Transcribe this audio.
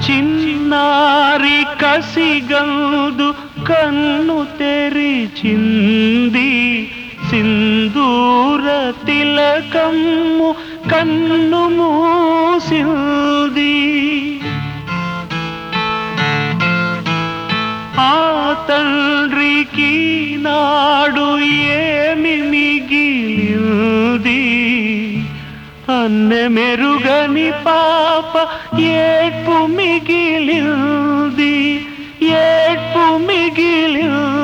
చిన్నారి కసిగందు కన్ను తెరిచింది సింధూర తిలకమ్ము కన్ను మూసింది ఆ తండ్రికి నాడు ఏమి మిగిలింది అన్నె మెరుగని పాప ఏడ్పు మిగిలింది ఏడ్పు మిగిలింది